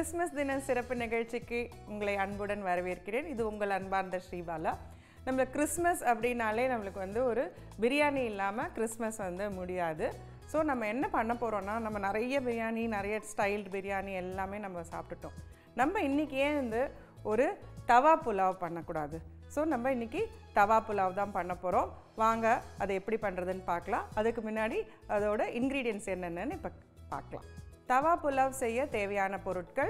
Christmas தின சிறப்பு நிகழ்ச்சிக்கு உங்களை அன்புடன் வரவேற்கிறேன் இது உங்கள் அன்பார்ந்த ஸ்ரீபாலா நம்ம கிறிஸ்மஸ் அப்படின்னாலே நம்மளுக்கு வந்து ஒரு பிரியாணி இல்லாமல் கிறிஸ்மஸ் வந்து முடியாது ஸோ நம்ம என்ன பண்ண போகிறோம்னா நம்ம நிறைய பிரியாணி நிறைய ஸ்டைல்டு பிரியாணி எல்லாமே நம்ம சாப்பிட்டுட்டோம் நம்ம இன்றைக்கி ஏன் வந்து ஒரு தவா புலாவ் பண்ணக்கூடாது ஸோ நம்ம இன்றைக்கி தவா புலாவ் தான் பண்ண போகிறோம் வாங்க அதை எப்படி பண்ணுறதுன்னு பார்க்கலாம் அதுக்கு முன்னாடி அதோட இன்க்ரீடியன்ஸ் என்னென்னு இப்போ பார்க்கலாம் தவா புலாவ் செய்ய தேவையான பொருட்கள்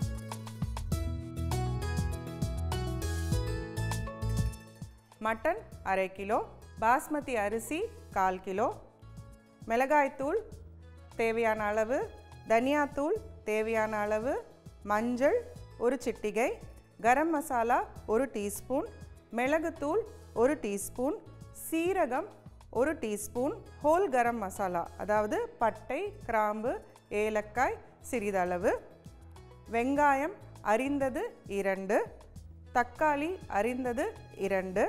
மட்டன் அரை கிலோ பாஸ்மதி அரிசி கால் கிலோ மிளகாய்த்தூள் தேவையான அளவு தனியாத்தூள் தேவையான அளவு மஞ்சள் ஒரு சிட்டிகை கரம் மசாலா ஒரு டீஸ்பூன் மிளகுத்தூள் ஒரு டீஸ்பூன் சீரகம் ஒரு டீஸ்பூன் ஹோல் கரம் மசாலா அதாவது பட்டை கிராம்பு ஏலக்காய் சிறிதளவு வெங்காயம் அரிந்தது இரண்டு தக்காளி அரிந்தது இரண்டு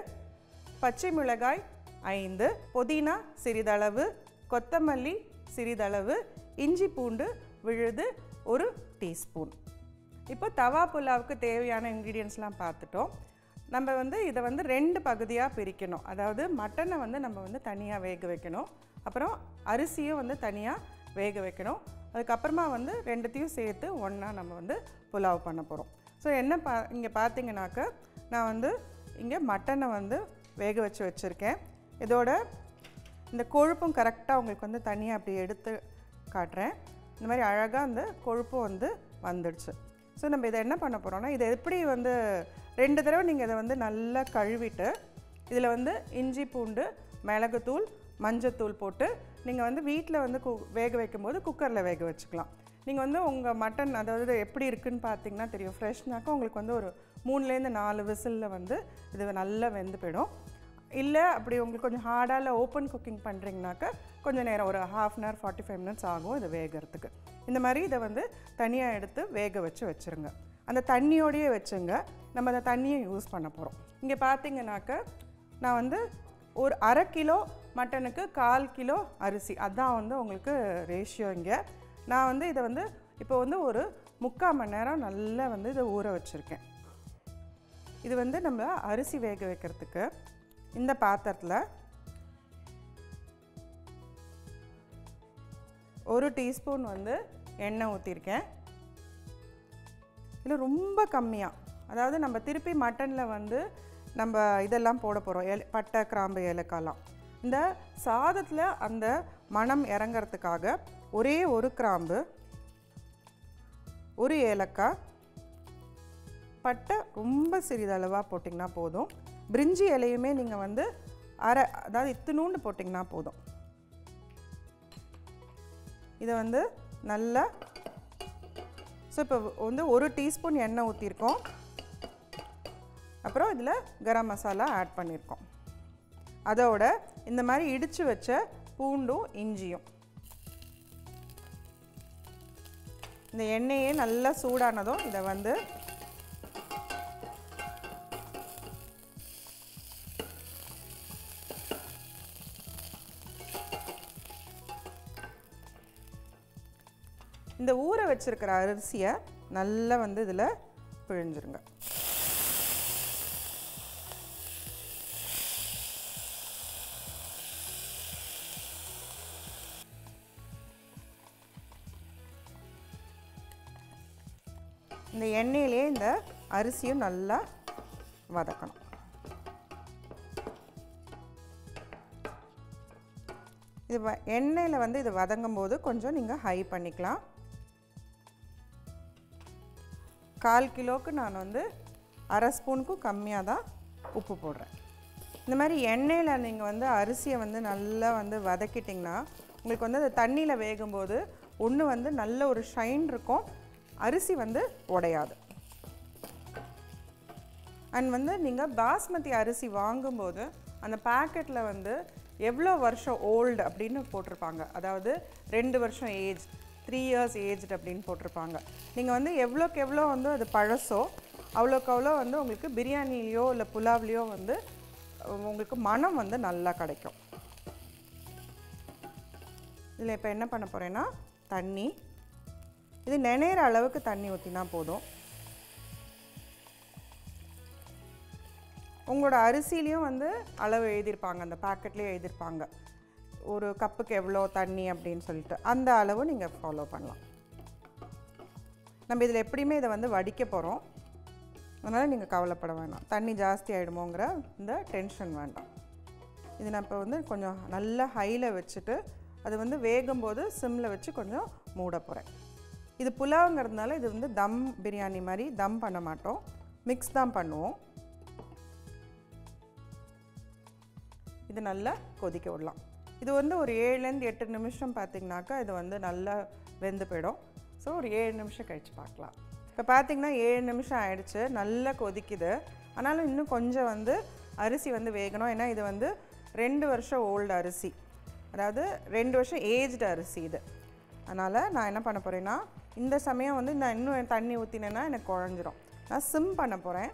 பச்சை மிளகாய் ஐந்து புதினா சிறிதளவு கொத்தமல்லி சிறிதளவு இஞ்சி பூண்டு விழுது ஒரு டீஸ்பூன் இப்போ தவா புலாவுக்கு தேவையான இன்க்ரீடியன்ஸ்லாம் பார்த்துட்டோம் நம்ம வந்து இதை வந்து ரெண்டு பகுதியாக பிரிக்கணும் அதாவது மட்டனை வந்து நம்ம வந்து தனியாக வேக வைக்கணும் அப்புறம் அரிசியும் வந்து தனியாக வேக வைக்கணும் அதுக்கப்புறமா வந்து ரெண்டுத்தையும் சேர்த்து ஒன்றா நம்ம வந்து புலாவ் பண்ண போகிறோம் ஸோ என்ன பா இங்கே பார்த்தீங்கன்னாக்க நான் வந்து இங்கே மட்டனை வந்து வேக வச்சு வச்சுருக்கேன் இதோட இந்த கொழுப்பும் கரெக்டாக உங்களுக்கு வந்து தனியாக அப்படி எடுத்து காட்டுறேன் இந்த மாதிரி அழகாக அந்த கொழுப்பும் வந்து வந்துடுச்சு ஸோ நம்ம இதை என்ன பண்ண போகிறோம்னா இதை எப்படி வந்து ரெண்டு தடவை நீங்கள் இதை வந்து நல்லா கழுவிட்டு இதில் வந்து இஞ்சி பூண்டு மிளகுத்தூள் மஞ்சத்தூள் போட்டு நீங்கள் வந்து வீட்டில் வந்து கு வேக வைக்கும்போது குக்கரில் வேக வச்சுக்கலாம் நீங்கள் வந்து உங்கள் மட்டன் அதாவது எப்படி இருக்குன்னு பார்த்தீங்கன்னா தெரியும் ஃப்ரெஷ்னாக்கா உங்களுக்கு வந்து ஒரு மூணுலேருந்து நாலு விசிலில் வந்து இது நல்லா வெந்து போயிடும் இல்லை அப்படி உங்களுக்கு கொஞ்சம் ஹார்டாக இல்லை ஓப்பன் குக்கிங் பண்ணுறீங்கனாக்கா கொஞ்சம் நேரம் ஒரு half an hour forty five minutes ஆகும் இது வேகிறதுக்கு இந்த மாதிரி இதை வந்து தனியாக எடுத்து வேக வச்சு வச்சுருங்க அந்த தண்ணியோடையே வச்சுங்க நம்ம அந்த தண்ணியை யூஸ் பண்ண போகிறோம் இங்கே பார்த்தீங்கன்னாக்க நான் வந்து ஒரு அரை கிலோ மட்டனுக்கு கால் கிலோ அரிசி அதான் வந்து உங்களுக்கு ரேஷியோ இங்கே நான் வந்து இதை வந்து இப்போ வந்து ஒரு முக்கால் மணி நேரம் நல்லா வந்து இதை ஊற வச்சுருக்கேன் இது வந்து நம்ம அரிசி வேக வைக்கிறதுக்கு இந்த பாத்திரத்தில் ஒரு டீஸ்பூன் வந்து எண்ணெய் ஊற்றிருக்கேன் இதில் ரொம்ப கம்மியாக அதாவது நம்ம திருப்பி மட்டனில் வந்து நம்ம இதெல்லாம் போட போகிறோம் ஏல பட்டை கிராம்பு ஏலக்காய்லாம் இந்த சாதத்தில் அந்த மணம் இறங்கிறதுக்காக ஒரே ஒரு கிராம்பு ஒரு ஏலக்காய் பட்டை ரொம்ப சிறிதளவாக போட்டிங்கன்னா போதும் பிரிஞ்சி இலையுமே நீங்கள் வந்து அரை அதாவது இத்தினூண்டு போட்டிங்கன்னா போதும் இதை வந்து நல்லா ஸோ இப்போ வந்து ஒரு டீஸ்பூன் எண்ணெய் ஊற்றிருக்கோம் அப்புறம் இதில் கரம் மசாலா ஆட் பண்ணியிருக்கோம் அதோட இந்த மாதிரி இடித்து வச்ச பூண்டும் இஞ்சியும் இந்த எண்ணெயே நல்லா சூடானதும் இதை வந்து இந்த ஊற வச்சிருக்கிற அரிசியை நல்லா வந்து இதில் பிழிஞ்சிருங்க இந்த எண்ணெயிலே இந்த அரிசியும் நல்லா வதக்கணும் இது வ எண்ணெயில் வந்து இது வதங்கும் போது கொஞ்சம் நீங்கள் ஹை பண்ணிக்கலாம் கால் கிலோவுக்கு நான் வந்து அரை ஸ்பூனுக்கும் கம்மியாக தான் உப்பு போடுறேன் இந்த மாதிரி எண்ணெயில் நீங்கள் வந்து அரிசியை வந்து நல்லா வந்து வதக்கிட்டிங்கன்னா உங்களுக்கு வந்து அது தண்ணியில் வேகும்போது ஒன்று வந்து நல்ல ஒரு ஷைன் இருக்கும் அரிசி வந்து உடையாது அண்ட் வந்து நீங்கள் பாஸ்மதி அரிசி வாங்கும்போது அந்த பேக்கெட்டில் வந்து எவ்வளோ வருஷம் ஓல்டு அப்படின்னு போட்டிருப்பாங்க அதாவது ரெண்டு வருஷம் ஏஜ் த்ரீ இயர்ஸ் ஏஜ்டு அப்படின்னு போட்டிருப்பாங்க நீங்கள் வந்து எவ்வளோக்கு எவ்வளோ வந்து அது பழசோ அவ்வளோக்கு அவ்வளோ வந்து உங்களுக்கு பிரியாணிலேயோ இல்லை புலாவ்லேயோ வந்து உங்களுக்கு மனம் வந்து நல்லா கிடைக்கும் இதில் இப்போ என்ன பண்ண போகிறேன்னா தண்ணி இது நினைற அளவுக்கு தண்ணி ஊற்றினா போதும் உங்களோட அரிசிலையும் வந்து அளவு எழுதியிருப்பாங்க அந்த பேக்கெட்லேயே எழுதியிருப்பாங்க ஒரு கப்புக்கு எவ்வளோ தண்ணி அப்படின்னு சொல்லிட்டு அந்த அளவு நீங்கள் ஃபாலோ பண்ணலாம் நம்ம இதில் எப்படியுமே இதை வந்து வடிக்க போகிறோம் அதனால் நீங்கள் கவலைப்பட வேண்டாம் தண்ணி ஜாஸ்தி ஆகிடுமோங்கிற இந்த டென்ஷன் வேண்டாம் இது நான் இப்போ வந்து கொஞ்சம் நல்லா ஹையில் வச்சுட்டு அது வந்து வேகும்போது சிம்மில் வச்சு கொஞ்சம் மூட போகிறேன் இது புலாவுங்கிறதுனால இது வந்து தம் பிரியாணி மாதிரி தம் பண்ண மாட்டோம் மிக்ஸ் தான் பண்ணுவோம் இது நல்லா கொதிக்க விடலாம் இது வந்து ஒரு ஏழுலேருந்து எட்டு நிமிஷம் பார்த்திங்கனாக்கா இது வந்து நல்லா வெந்து போயிடும் ஸோ ஒரு ஏழு நிமிஷம் கழித்து பார்க்கலாம் இப்போ பார்த்திங்கன்னா ஏழு நிமிஷம் ஆயிடுச்சு நல்லா கொதிக்குது ஆனாலும் இன்னும் கொஞ்சம் வந்து அரிசி வந்து வேகணும் ஏன்னா இது வந்து ரெண்டு வருஷம் ஓல்டு அரிசி அதாவது ரெண்டு வருஷம் ஏஜ்டு அரிசி இது அதனால் நான் என்ன பண்ண போகிறேன்னா இந்த சமயம் வந்து நான் இன்னும் தண்ணி ஊற்றினேன்னா எனக்கு குழஞ்சிரும் நான் சிம் பண்ண போகிறேன்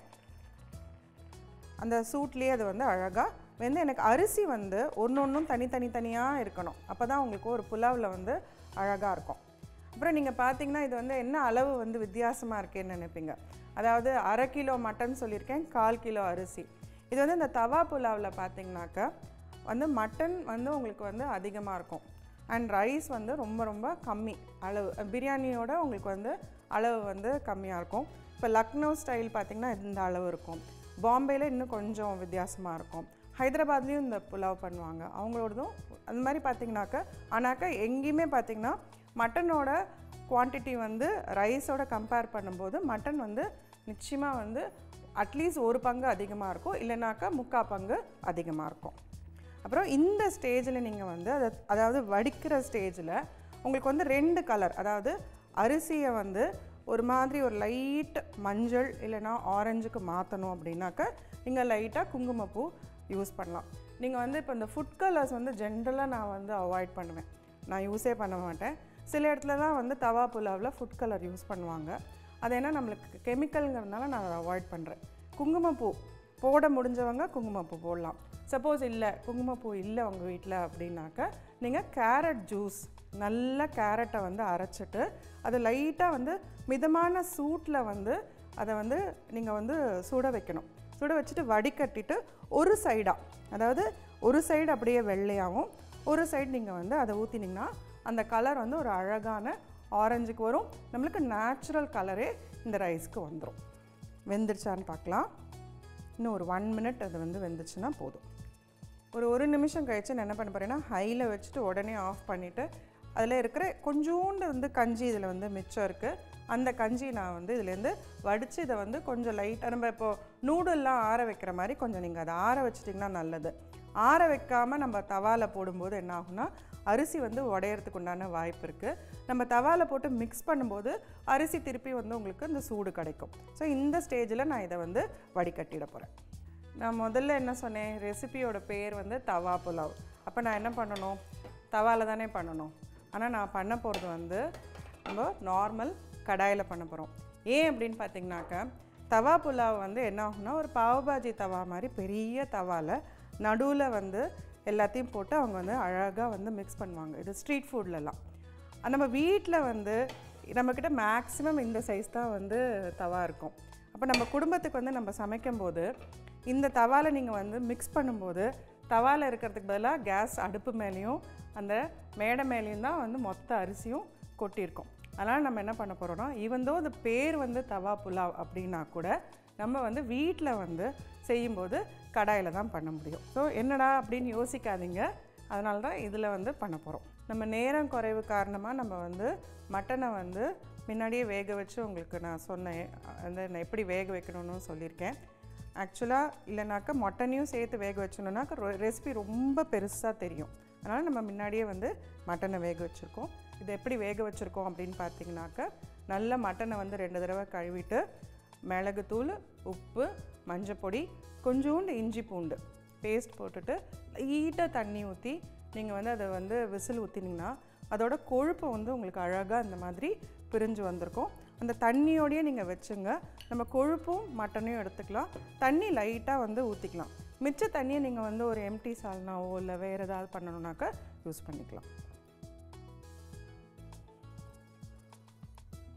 அந்த சூட்லேயே அது வந்து அழகாக வந்து எனக்கு அரிசி வந்து ஒன்று ஒன்றும் தனித்தனி தனியாக இருக்கணும் அப்போ தான் உங்களுக்கு ஒரு புலாவில் வந்து அழகாக இருக்கும் அப்புறம் நீங்கள் பார்த்தீங்கன்னா இது வந்து என்ன அளவு வந்து வித்தியாசமாக இருக்கேன்னு நினைப்பீங்க அதாவது அரை கிலோ மட்டன் சொல்லியிருக்கேன் கால் கிலோ அரிசி இது வந்து இந்த தவா புலாவில் பார்த்தீங்கன்னாக்கா வந்து மட்டன் வந்து உங்களுக்கு வந்து அதிகமாக இருக்கும் அண்ட் ரைஸ் வந்து ரொம்ப ரொம்ப கம்மி அளவு பிரியாணியோட உங்களுக்கு வந்து அளவு வந்து கம்மியாக இருக்கும் இப்போ லக்னோ ஸ்டைல் பார்த்திங்கன்னா இந்த அளவு இருக்கும் பாம்பேயில் இன்னும் கொஞ்சம் வித்தியாசமாக இருக்கும் ஹைதராபாத்லேயும் இந்த புலாவ் பண்ணுவாங்க அவங்களோடதும் அந்த மாதிரி பார்த்தீங்கன்னாக்கா ஆனாக்கா எங்கேயுமே பார்த்தீங்கன்னா மட்டனோட குவான்டிட்டி வந்து ரைஸோட கம்பேர் பண்ணும்போது மட்டன் வந்து நிச்சயமாக வந்து அட்லீஸ்ட் ஒரு பங்கு அதிகமாக இருக்கும் இல்லைனாக்கா முக்கால் பங்கு அதிகமாக இருக்கும் அப்புறம் இந்த ஸ்டேஜில் நீங்கள் வந்து அதை அதாவது வடிக்கிற ஸ்டேஜில் உங்களுக்கு வந்து ரெண்டு கலர் அதாவது அரிசியை வந்து ஒரு மாதிரி ஒரு லைட் மஞ்சள் இல்லைன்னா ஆரஞ்சுக்கு மாற்றணும் அப்படின்னாக்கா நீங்கள் லைட்டாக குங்குமப்பூ யூஸ் பண்ணலாம் நீங்கள் வந்து இப்போ இந்த ஃபுட் கலர்ஸ் வந்து ஜென்ரலாக நான் வந்து அவாய்ட் பண்ணுவேன் நான் யூஸே பண்ண மாட்டேன் சில இடத்துல தான் வந்து தவா புலாவில் ஃபுட் கலர் யூஸ் பண்ணுவாங்க அது ஏன்னா நம்மளுக்கு கெமிக்கல்ங்கிறதுனால நான் அதை அவாய்ட் பண்ணுறேன் குங்குமப்பூ போட முடிஞ்சவங்க குங்குமப்பூ போடலாம் சப்போஸ் இல்லை குங்குமப்பூ இல்லை உங்கள் வீட்டில் அப்படின்னாக்கா நீங்கள் கேரட் ஜூஸ் நல்ல கேரட்டை வந்து அரைச்சிட்டு அதை லைட்டாக வந்து மிதமான சூட்டில் வந்து அதை வந்து நீங்கள் வந்து சுட வைக்கணும் சுட வச்சுட்டு வடிகட்டிட்டு ஒரு சைடாக அதாவது ஒரு சைடு அப்படியே வெள்ளையாகவும் ஒரு சைடு நீங்கள் வந்து அதை ஊற்றினீங்கன்னா அந்த கலர் வந்து ஒரு அழகான ஆரஞ்சுக்கு வரும் நம்மளுக்கு நேச்சுரல் கலரே இந்த ரைஸ்க்கு வந்துடும் வெந்துருச்சான்னு பார்க்கலாம் இன்னும் ஒரு ஒன் மினிட் அது வந்து வெந்துச்சுன்னா போதும் ஒரு ஒரு நிமிஷம் கழிச்சு நான் என்ன பண்ண போகிறேன்னா ஹையில் வச்சுட்டு உடனே ஆஃப் பண்ணிவிட்டு அதில் இருக்கிற கொஞ்சோண்டு வந்து கஞ்சி இதில் வந்து மிச்சம் இருக்குது அந்த கஞ்சி நான் வந்து இதுலேருந்து வடித்து இதை வந்து கொஞ்சம் லைட்டாக நம்ம இப்போது நூடுல்லாம் ஆற வைக்கிற மாதிரி கொஞ்சம் நீங்கள் அதை ஆற வச்சிட்டிங்கன்னா நல்லது ஆற வைக்காமல் நம்ம தவாவில் போடும்போது என்ன ஆகும்னா அரிசி வந்து உடையறதுக்கு உண்டான வாய்ப்பு இருக்குது நம்ம தவாவில் போட்டு மிக்ஸ் பண்ணும்போது அரிசி திருப்பி வந்து உங்களுக்கு இந்த சூடு கிடைக்கும் ஸோ இந்த ஸ்டேஜில் நான் இதை வந்து வடிகட்டிட போகிறேன் நான் முதல்ல என்ன சொன்னேன் ரெசிபியோட பேர் வந்து தவா புலாவ் அப்போ நான் என்ன பண்ணணும் தவாவில் தானே பண்ணணும் ஆனால் நான் பண்ண போகிறது வந்து நம்ம நார்மல் கடாயில் பண்ண போகிறோம் ஏன் அப்படின்னு பார்த்தீங்கன்னாக்கா தவா புலாவ் வந்து என்ன ஆகும்னா ஒரு பாவபாஜி தவா மாதிரி பெரிய தவாவில் நடுவில் வந்து எல்லாத்தையும் போட்டு அவங்க வந்து அழகாக வந்து மிக்ஸ் பண்ணுவாங்க இது ஸ்ட்ரீட் ஃபுட்லலாம் நம்ம வீட்டில் வந்து நம்மக்கிட்ட மேக்ஸிமம் இந்த சைஸ் தான் வந்து தவா இருக்கும் அப்போ நம்ம குடும்பத்துக்கு வந்து நம்ம சமைக்கும்போது இந்த தவாவில் நீங்கள் வந்து மிக்ஸ் பண்ணும்போது தவாவில் இருக்கிறதுக்கு பதிலாக கேஸ் அடுப்பு மேலேயும் அந்த மேடை மேலேயும் தான் வந்து மொத்த அரிசியும் கொட்டியிருக்கும் அதனால் நம்ம என்ன பண்ண போகிறோம்னா ஈவன் தோ அது பேர் வந்து தவா புலாவ் அப்படின்னா கூட நம்ம வந்து வீட்டில் வந்து செய்யும்போது கடாயில் தான் பண்ண முடியும் ஸோ என்னடா அப்படின்னு யோசிக்காதீங்க அதனால தான் இதில் வந்து பண்ண போகிறோம் நம்ம நேரம் குறைவு காரணமாக நம்ம வந்து மட்டனை வந்து முன்னாடியே வேக வச்சு உங்களுக்கு நான் சொன்னேன் அந்த நான் எப்படி வேக வைக்கணும்னு சொல்லியிருக்கேன் ஆக்சுவலாக இல்லைனாக்கா மட்டனையும் சேர்த்து வேக வச்சணுன்னாக்கா ரெசிபி ரொம்ப பெருசாக தெரியும் அதனால் நம்ம முன்னாடியே வந்து மட்டனை வேக வச்சுருக்கோம் இது எப்படி வேக வச்சுருக்கோம் அப்படின்னு பார்த்தீங்கன்னாக்கா நல்ல மட்டனை வந்து ரெண்டு தடவை கழுவிட்டு மிளகுத்தூள் உப்பு மஞ்சப்பொடி கொஞ்சோண்டு இஞ்சி பூண்டு பேஸ்ட் போட்டுட்டு லைட்டாக தண்ணி ஊற்றி நீங்கள் வந்து அதை வந்து விசில் ஊற்றினீங்கன்னா அதோட கொழுப்பு வந்து உங்களுக்கு அழகாக இந்த மாதிரி பிரிஞ்சு வந்திருக்கும் அந்த தண்ணியோடையே நீங்கள் வச்சுங்க நம்ம கொழுப்பும் மட்டனையும் எடுத்துக்கலாம் தண்ணி லைட்டாக வந்து ஊற்றிக்கலாம் மிச்ச தண்ணியை நீங்கள் வந்து ஒரு எம்டி சால்னாவோ இல்லை வேறு ஏதாவது பண்ணணுன்னாக்கா யூஸ் பண்ணிக்கலாம்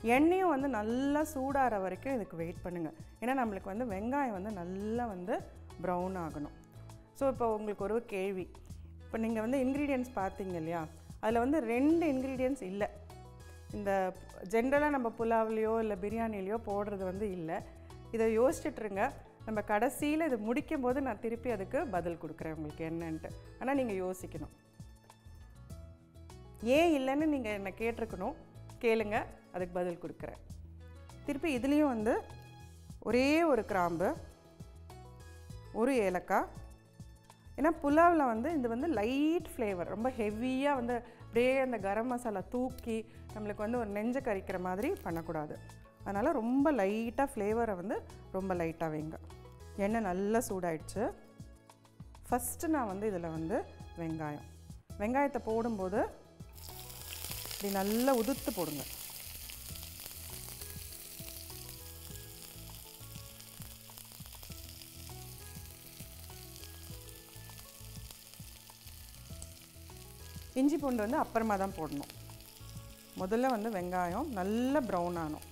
எண்ணெயும் வந்து நல்லா சூடாகிற வரைக்கும் இதுக்கு வெயிட் பண்ணுங்கள் ஏன்னா நம்மளுக்கு வந்து வெங்காயம் வந்து நல்லா வந்து ப்ரௌன் ஆகணும் ஸோ இப்போ உங்களுக்கு ஒரு கேள்வி இப்போ நீங்கள் வந்து இன்க்ரீடியன்ட்ஸ் பார்த்தீங்க இல்லையா அதில் வந்து ரெண்டு இன்க்ரீடியன்ட்ஸ் இல்லை இந்த ஜென்ரலாக நம்ம புலாவ்லேயோ இல்லை பிரியாணிலேயோ போடுறது வந்து இல்லை இதை யோசிச்சுட்ருங்க நம்ம கடைசியில் இது முடிக்கும் போது நான் திருப்பி அதுக்கு பதில் கொடுக்குறேன் உங்களுக்கு என்னன்ட்டு ஆனால் நீங்கள் யோசிக்கணும் ஏன் இல்லைன்னு நீங்கள் என்னை கேட்டிருக்கணும் கேளுங்க அதுக்கு பதில் கொடுக்குறேன் திருப்பி இதுலேயும் வந்து ஒரே ஒரு கிராம்பு ஒரு ஏலக்காய் ஏன்னா புலாவில் வந்து இது வந்து லைட் ஃப்ளேவர் ரொம்ப ஹெவியாக வந்து அப்படியே அந்த கரம் மசாலா தூக்கி நம்மளுக்கு வந்து ஒரு நெஞ்சை கறிக்கிற மாதிரி பண்ணக்கூடாது அதனால் ரொம்ப லைட்டாக ஃப்ளேவரை வந்து ரொம்ப லைட்டாக வைங்க எண்ணெய் நல்லா சூடாயிடுச்சு ஃபஸ்ட்டு நான் வந்து இதில் வந்து வெங்காயம் வெங்காயத்தை போடும்போது இப்படி நல்லா உதுத்து போடுங்க இஞ்சி பூண்டு வந்து அப்புறமா தான் போடணும் முதல்ல வந்து வெங்காயம் நல்லா ப்ரௌன் ஆகணும்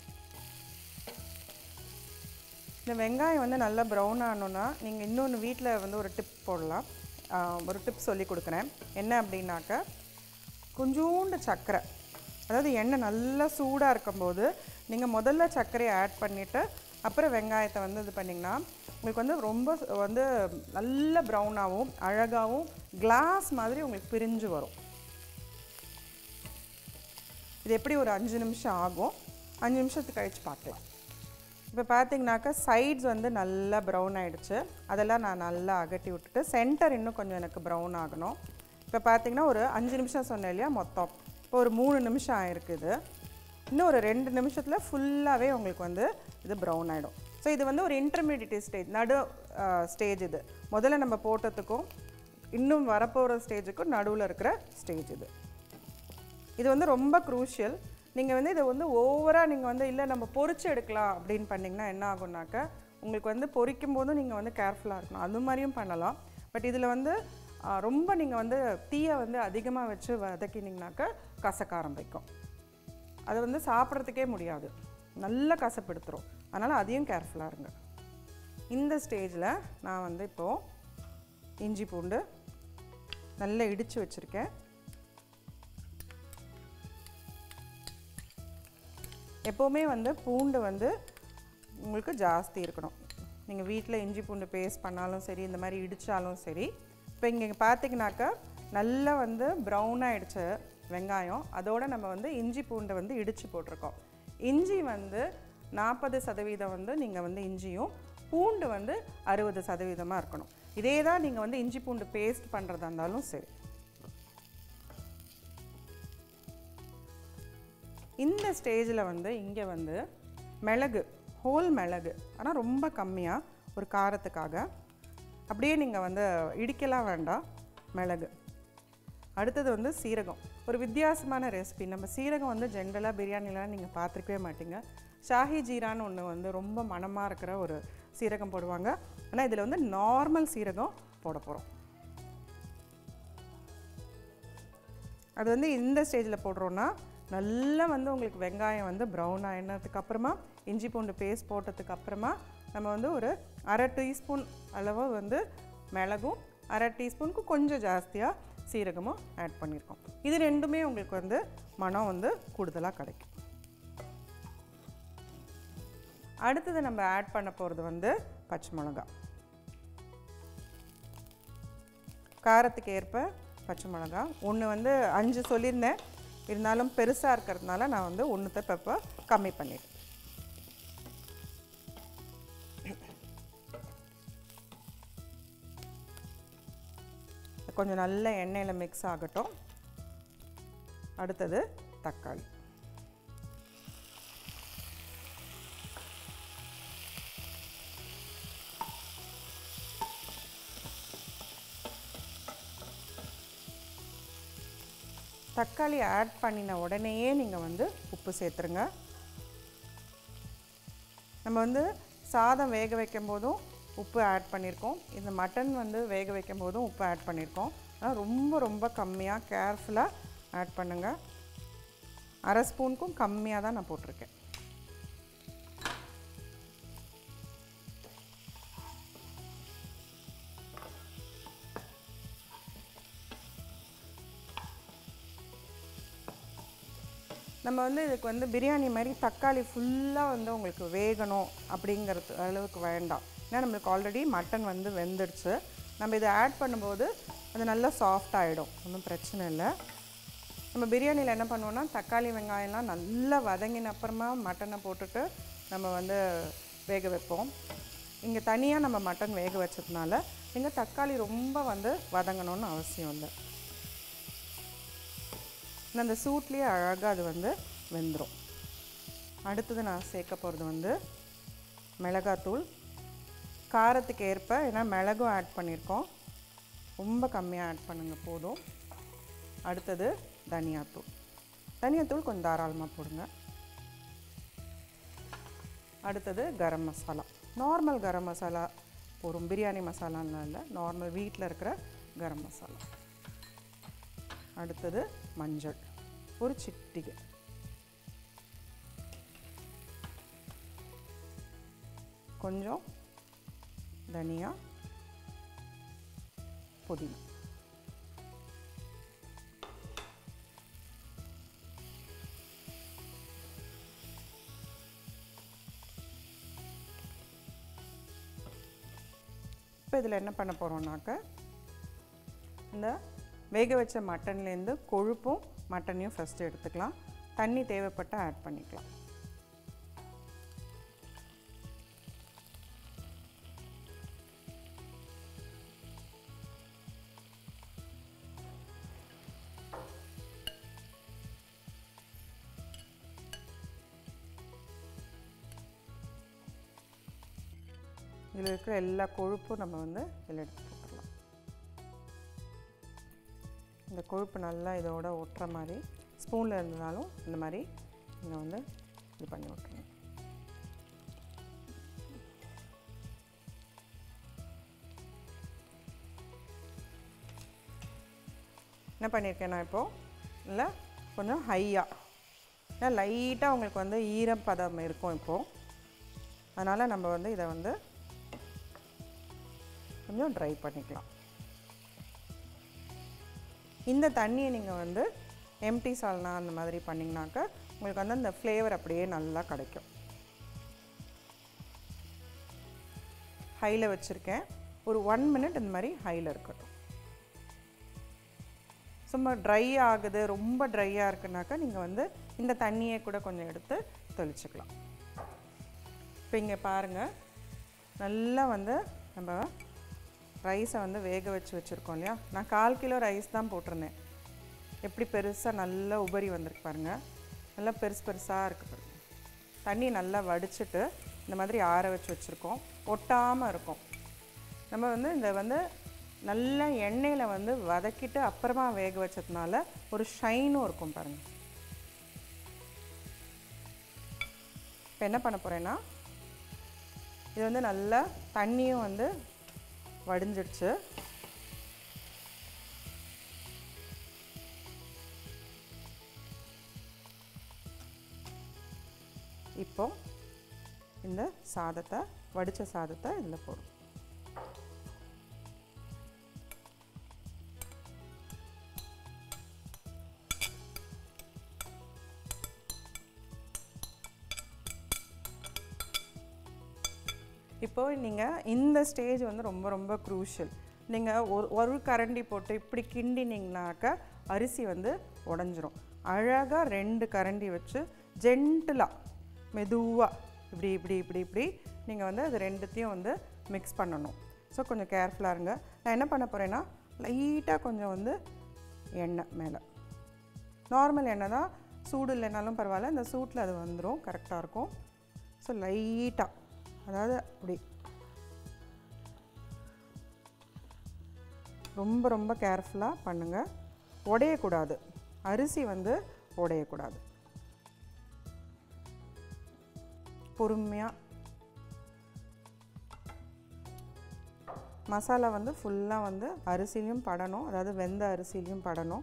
இந்த வெங்காயம் வந்து நல்லா ப்ரௌன் ஆகணுன்னா நீங்கள் இன்னொன்று வீட்டில் வந்து ஒரு டிப் போடலாம் ஆஹ் ஒரு டிப் சொல்லி கொடுக்குறேன் என்ன அப்படின்னாக்க கொஞ்சோண்டு சர்க்கரை அதாவது எண்ணெய் நல்லா சூடாக இருக்கும்போது நீங்கள் முதல்ல சர்க்கரையை ஆட் பண்ணிவிட்டு அப்புறம் வெங்காயத்தை வந்து இது பண்ணிங்கன்னா உங்களுக்கு வந்து ரொம்ப வந்து நல்ல ப்ரௌனாகவும் அழகாகவும் கிளாஸ் மாதிரி உங்களுக்கு பிரிஞ்சு வரும் இது எப்படி ஒரு அஞ்சு நிமிஷம் ஆகும் அஞ்சு நிமிஷத்துக்கு கழிச்சு பார்க்கலாம் இப்போ பார்த்தீங்கன்னாக்கா சைட்ஸ் வந்து நல்லா ப்ரௌன் ஆயிடுச்சு அதெல்லாம் நான் நல்லா அகட்டி விட்டுட்டு சென்டர் இன்னும் கொஞ்சம் எனக்கு ப்ரௌன் ஆகணும் இப்போ பார்த்தீங்கன்னா ஒரு அஞ்சு நிமிஷம் சொன்னேன் இல்லையா மொத்தம் இப்போ ஒரு மூணு நிமிஷம் ஆயிருக்குது இன்னும் ஒரு ரெண்டு நிமிஷத்தில் ஃபுல்லாகவே உங்களுக்கு வந்து இது ப்ரௌன் ஆகிடும் ஸோ இது வந்து ஒரு இன்டர்மீடியட் ஸ்டேஜ் நடு ஸ்டேஜ் இது முதல்ல நம்ம போட்டதுக்கும் இன்னும் வரப்போகிற ஸ்டேஜுக்கும் நடுவில் இருக்கிற ஸ்டேஜ் இது இது வந்து ரொம்ப க்ரூஷியல் நீங்கள் வந்து இதை வந்து ஓவராக நீங்கள் வந்து இல்லை நம்ம பொரிச்சு எடுக்கலாம் அப்படின்னு பண்ணிங்கன்னா என்ன ஆகும்னாக்க உங்களுக்கு வந்து பொரிக்கும் போதும் நீங்கள் வந்து கேர்ஃபுல்லாக இருக்கணும் அது மாதிரியும் பண்ணலாம் பட் இதில் வந்து ஆ, ரொம்ப நீங்கள் வந்து தீயை வந்து அதிகமாக வச்சு வதக்கினீங்கனாக்க கசக்க ஆரம்பிக்கும் அது வந்து சாப்பிட்றதுக்கே முடியாது நல்ல கசப்படுத்துரும் அதனால் அதையும் கேர்ஃபுல்லாக இருங்க இந்த ஸ்டேஜில் நான் வந்து இப்போது இஞ்சி பூண்டு நல்லா இடித்து வச்சுருக்கேன் எப்போவுமே வந்து பூண்டு வந்து உங்களுக்கு ஜாஸ்தி இருக்கணும் நீங்கள் வீட்டில் இஞ்சி பூண்டு பேஸ்ட் பண்ணாலும் சரி இந்த மாதிரி இடித்தாலும் சரி இப்போ இங்கே பார்த்தீங்கன்னாக்கா நல்லா வந்து ப்ரௌன் ஆயிடுச்ச வெங்காயம் அதோட நம்ம வந்து இஞ்சி பூண்டை வந்து இடித்து போட்டிருக்கோம் இஞ்சி வந்து நாற்பது சதவீதம் வந்து நீங்கள் வந்து இஞ்சியும் பூண்டு வந்து அறுபது சதவீதமாக இருக்கணும் இதே தான் நீங்கள் வந்து இஞ்சி பூண்டு பேஸ்ட் பண்ணுறதா இருந்தாலும் சரி இந்த ஸ்டேஜில் வந்து இங்கே வந்து மிளகு ஹோல் மிளகு ஆனால் ரொம்ப கம்மியாக ஒரு காரத்துக்காக அப்படியே நீங்கள் வந்து இடிக்கலாம் வேண்டாம் மிளகு அடுத்தது வந்து சீரகம் ஒரு வித்தியாசமான ரெசிபி நம்ம சீரகம் வந்து ஜென்ரலாக பிரியாணிலாம் நீங்கள் பார்த்துருக்கவே மாட்டீங்க ஷாஹி ஜீரான்னு ஒன்று வந்து ரொம்ப மணமாக இருக்கிற ஒரு சீரகம் போடுவாங்க ஆனால் இதில் வந்து நார்மல் சீரகம் போட போகிறோம் அது வந்து இந்த ஸ்டேஜில் போடுறோன்னா நல்லா வந்து உங்களுக்கு வெங்காயம் வந்து ப்ரௌன் ஆயினதுக்கு அப்புறமா இஞ்சி பூண்டு பேஸ்ட் போட்டதுக்கு அப்புறமா நம்ம வந்து ஒரு அரை டீஸ்பூன் அளவு வந்து மிளகும் அரை டீஸ்பூனுக்கு கொஞ்சம் ஜாஸ்தியாக சீரகமும் ஆட் பண்ணியிருக்கோம் இது ரெண்டுமே உங்களுக்கு வந்து மனம் வந்து கூடுதலாக கிடைக்கும் அடுத்தது நம்ம ஆட் பண்ண போகிறது வந்து பச்சை மிளகா காரத்துக்கு ஏற்ப பச்சை மிளகா ஒன்று வந்து அஞ்சு சொல்லியிருந்தேன் இருந்தாலும் பெருசாக இருக்கிறதுனால நான் வந்து ஒன்றுத்த பெப்பர் கம்மி பண்ணிட்டேன் கொஞ்சம் நல்ல எண்ணெயில் மிக்ஸ் ஆகட்டும் அடுத்தது தக்காளி தக்காளி ஆட் பண்ணின உடனேயே நீங்கள் வந்து உப்பு சேர்த்துருங்க நம்ம வந்து சாதம் வேக வைக்கும் போதும் உப்பு ஆட் பண்ணியிருக்கோம் இந்த மட்டன் வந்து வேக வைக்கும் போதும் உப்பு ஆட் பண்ணியிருக்கோம் ஆனால் ரொம்ப ரொம்ப கம்மியாக கேர்ஃபுல்லாக ஆட் பண்ணுங்கள் அரை ஸ்பூனுக்கும் கம்மியாக தான் நான் போட்டிருக்கேன் நம்ம வந்து இதுக்கு வந்து பிரியாணி மாதிரி தக்காளி ஃபுல்லாக வந்து உங்களுக்கு வேகணும் அப்படிங்கிறது அளவுக்கு வேண்டாம் ஏன்னா நம்மளுக்கு ஆல்ரெடி மட்டன் வந்து வெந்துடுச்சு நம்ம இதை ஆட் பண்ணும்போது அது நல்லா சாஃப்ட் ஆகிடும் ஒன்றும் பிரச்சனை இல்லை நம்ம பிரியாணியில் என்ன பண்ணுவோம்னா தக்காளி வெங்காயம்லாம் நல்லா வதங்கின அப்புறமா மட்டனை போட்டுட்டு நம்ம வந்து வேக வைப்போம் இங்கே தனியாக நம்ம மட்டன் வேக வச்சதுனால இங்கே தக்காளி ரொம்ப வந்து வதங்கணும்னு அவசியம் இல்லை இன்னும் அந்த சூட்லேயே அழகாக அது வந்து வெந்துடும் அடுத்தது நான் சேர்க்க போகிறது வந்து மிளகாத்தூள் காரத்துக்கு ஏற்ப ஏன்னா மிளகும் ஆட் பண்ணியிருக்கோம் ரொம்ப கம்மியாக ஆட் பண்ணுங்க போதும் அடுத்தது தனியாத்தூள் தனியாத்தூள் கொஞ்சம் தாராளமாக போடுங்க அடுத்தது கரம் மசாலா நார்மல் கரம் மசாலா போடும் பிரியாணி மசாலான்னு இல்லை நார்மல் வீட்டில் இருக்கிற கரம் மசாலா அடுத்தது மஞ்சள் ஒரு சிட்டிகை கொஞ்சம் தனியா புதினா இப்போ இதில் என்ன பண்ண போகிறோம்னாக்க இந்த வேக வச்ச மட்டன்லேருந்து கொழுப்பும் மட்டனையும் ஃபஸ்ட்டு எடுத்துக்கலாம் தண்ணி தேவைப்பட்டால் ஆட் பண்ணிக்கலாம் இதில் இருக்கிற எல்லா கொழுப்பும் நம்ம வந்து இதில் எடுத்து போட்டுடலாம் இந்த கொழுப்பு நல்லா இதோட ஒட்டுற மாதிரி ஸ்பூனில் இருந்ததாலும் இந்த மாதிரி நீங்கள் வந்து இது பண்ணி விட்டுருங்க என்ன பண்ணியிருக்கேன் நான் இப்போது இல்லை கொஞ்சம் ஹையாக ஏன்னா லைட்டாக உங்களுக்கு வந்து ஈரப்பதம் இருக்கும் இப்போது அதனால் நம்ம வந்து இதை வந்து கொஞ்சம் ட்ரை பண்ணிக்கலாம் இந்த தண்ணியை நீங்கள் வந்து எம்டி சால்னா அந்த மாதிரி பண்ணிங்கனாக்க உங்களுக்கு வந்து அந்த ஃப்ளேவர் அப்படியே நல்லா கிடைக்கும் ஹையில் வச்சுருக்கேன் ஒரு ஒன் மினிட் இந்த மாதிரி ஹையில் இருக்கட்டும் சும்மா ட்ரை ஆகுது ரொம்ப ட்ரையாக இருக்குனாக்கா நீங்கள் வந்து இந்த தண்ணியை கூட கொஞ்சம் எடுத்து தெளிச்சுக்கலாம் இப்போ இங்கே பாருங்கள் நல்லா வந்து நம்ம ரைஸை வந்து வேக வச்சு வச்சுருக்கோம் இல்லையா நான் கால் கிலோ ரைஸ் தான் போட்டிருந்தேன் எப்படி பெருசாக நல்லா உபரி வந்திருக்கு பாருங்கள் நல்லா பெருசு பெருசாக இருக்குது பாருங்க தண்ணி நல்லா வடிச்சிட்டு இந்த மாதிரி ஆற வச்சு வச்சுருக்கோம் ஒட்டாமல் இருக்கும் நம்ம வந்து இந்த வந்து நல்ல எண்ணெயில் வந்து வதக்கிட்டு அப்புறமா வேக வச்சதுனால ஒரு ஷைனும் இருக்கும் பாருங்கள் இப்போ என்ன பண்ண போகிறேன்னா இது வந்து நல்லா தண்ணியும் வந்து வடிஞ்சிடுச்சு இப்போ இந்த சாதத்தை வடித்த சாதத்தை இதில் போடும் இப்போ நீங்கள் இந்த ஸ்டேஜ் வந்து ரொம்ப ரொம்ப க்ரூஷியல் நீங்கள் ஒரு ஒரு கரண்டி போட்டு இப்படி கிண்டினீங்கனாக்கா அரிசி வந்து உடஞ்சிரும் அழகாக ரெண்டு கரண்டி வச்சு ஜென்டிலாக மெதுவாக இப்படி இப்படி இப்படி இப்படி நீங்கள் வந்து அது ரெண்டுத்தையும் வந்து மிக்ஸ் பண்ணணும் ஸோ கொஞ்சம் கேர்ஃபுல்லாக இருங்க நான் என்ன பண்ண போகிறேன்னா லைட்டாக கொஞ்சம் வந்து எண்ணெய் மேலே நார்மல் எண்ணெய் தான் சூடு இல்லைனாலும் பரவாயில்ல இந்த சூட்டில் அது வந்துடும் கரெக்டாக இருக்கும் ஸோ லைட்டாக அதாவது அப்படி ரொம்ப ரொம்ப கேர்ஃபுல்லாக பண்ணுங்கள் உடையக்கூடாது அரிசி வந்து உடையக்கூடாது பொறுமையாக மசாலா வந்து ஃபுல்லாக வந்து அரிசிலையும் படணும் அதாவது வெந்த அரிசிலையும் படணும்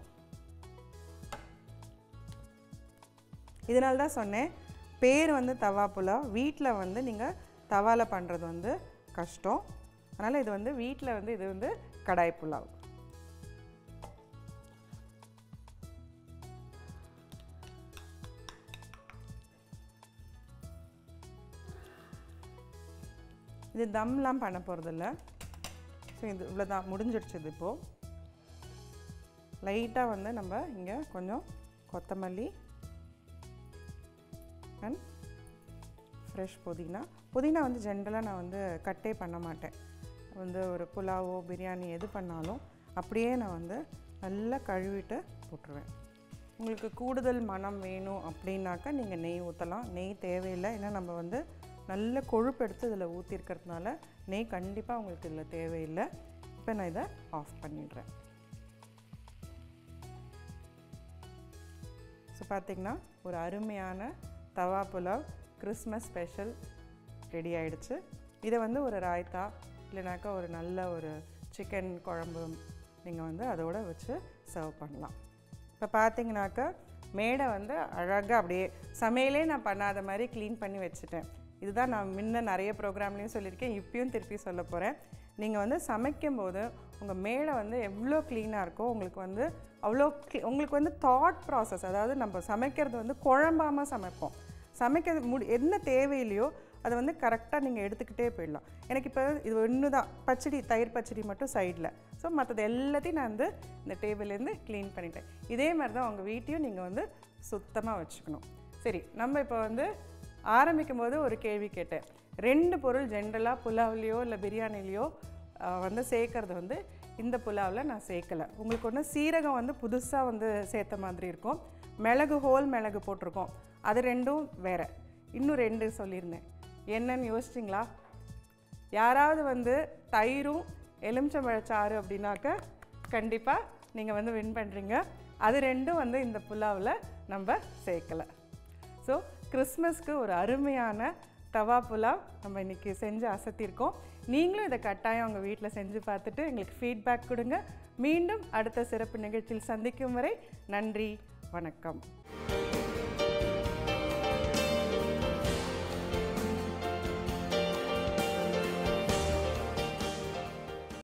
இதனால தான் சொன்னேன் பேர் வந்து தவா புலாவ் வீட்டில் வந்து நீங்கள் தவாவில் பண்ணுறது வந்து கஷ்டம் அதனால் இது வந்து வீட்டில் வந்து இது வந்து கடாய் புலாவ் இது தம்லாம் பண்ண போகிறதில்ல ஸோ இது இவ்வளோதான் முடிஞ்சிடுச்சு இது இப்போது லைட்டாக வந்து நம்ம இங்கே கொஞ்சம் கொத்தமல்லி அண்ட் ஃப்ரெஷ் புதினா புதினா வந்து ஜென்ரலாக நான் வந்து கட்டே பண்ண மாட்டேன் வந்து ஒரு புலாவோ பிரியாணி எது பண்ணாலும் அப்படியே நான் வந்து நல்லா கழுவிட்டு போட்டுருவேன் உங்களுக்கு கூடுதல் மனம் வேணும் அப்படின்னாக்கா நீங்கள் நெய் ஊற்றலாம் நெய் தேவையில்லை ஏன்னா நம்ம வந்து நல்ல கொழுப்பு எடுத்து இதில் ஊற்றிருக்கிறதுனால நெய் கண்டிப்பாக உங்களுக்கு இதில் தேவையில்லை இப்போ நான் இதை ஆஃப் பண்ணிடுறேன் ஸோ பார்த்திங்கன்னா ஒரு அருமையான தவா புலாவ் கிறிஸ்மஸ் ஸ்பெஷல் ரெடி ஆயிடுச்சு இதை வந்து ஒரு ராய்த்தா இல்லைனாக்கா ஒரு நல்ல ஒரு சிக்கன் குழம்பு நீங்கள் வந்து அதோட வச்சு சர்வ் பண்ணலாம் இப்போ பார்த்தீங்கன்னாக்கா மேடை வந்து அழகாக அப்படியே சமையலே நான் பண்ணாத மாதிரி க்ளீன் பண்ணி வச்சுட்டேன் இதுதான் நான் முன்ன நிறைய ப்ரோக்ராம்லேயும் சொல்லியிருக்கேன் இப்பயும் திருப்பி சொல்ல போகிறேன் நீங்கள் வந்து சமைக்கும்போது உங்கள் மேடை வந்து எவ்வளோ க்ளீனாக இருக்கோ உங்களுக்கு வந்து அவ்வளோ cle- உங்களுக்கு வந்து தாட் ப்ராசஸ் அதாவது நம்ம சமைக்கிறது வந்து குழம்பாமல் சமைப்போம் சமைக்கிறது முடி என்ன தேவையில்லையோ அதை வந்து கரெக்டாக நீங்கள் எடுத்துக்கிட்டே போயிடலாம் எனக்கு இப்போ இது ஒன்று தான் பச்சடி தயிர் பச்சடி மட்டும் சைடில் ஸோ மற்றது எல்லாத்தையும் நான் வந்து இந்த டேபிள்லேருந்து க்ளீன் பண்ணிட்டேன் இதே மாதிரி தான் உங்கள் வீட்டையும் நீங்கள் வந்து சுத்தமாக வச்சுக்கணும் சரி நம்ம இப்போ வந்து ஆரம்பிக்கும் போது ஒரு கேள்வி கேட்டேன் ரெண்டு பொருள் ஜென்ரலாக புலாவ்லேயோ இல்லை பிரியாணிலேயோ ஆஹ், வந்து சேர்க்கறது வந்து இந்த புலாவில் நான் சேர்க்கலை உங்களுக்கு ஒன்று சீரகம் வந்து புதுசாக வந்து சேர்த்த மாதிரி இருக்கும் மிளகு ஹோல் மிளகு போட்டிருக்கோம் அது ரெண்டும் வேற இன்னும் ரெண்டு சொல்லியிருந்தேன் என்னன்னு யோசிச்சிங்களா யாராவது வந்து தயிரும் எலுமிச்சம்பழச்சாறு அப்படின்னாக்க கண்டிப்பாக நீங்கள் வந்து வின் பண்ணுறீங்க அது ரெண்டும் வந்து இந்த புலாவில் நம்ம சேர்க்கலை ஸோ கிறிஸ்மஸ்க்கு ஒரு அருமையான தவா புலாவ் நம்ம இன்றைக்கி செஞ்சு அசத்தியிருக்கோம் நீங்களும் இதை கட்டாயம் உங்கள் வீட்டில் செஞ்சு பார்த்துட்டு எங்களுக்கு ஃபீட்பேக் கொடுங்க மீண்டும் அடுத்த சிறப்பு நிகழ்ச்சியில் சந்திக்கும் வரை நன்றி வணக்கம்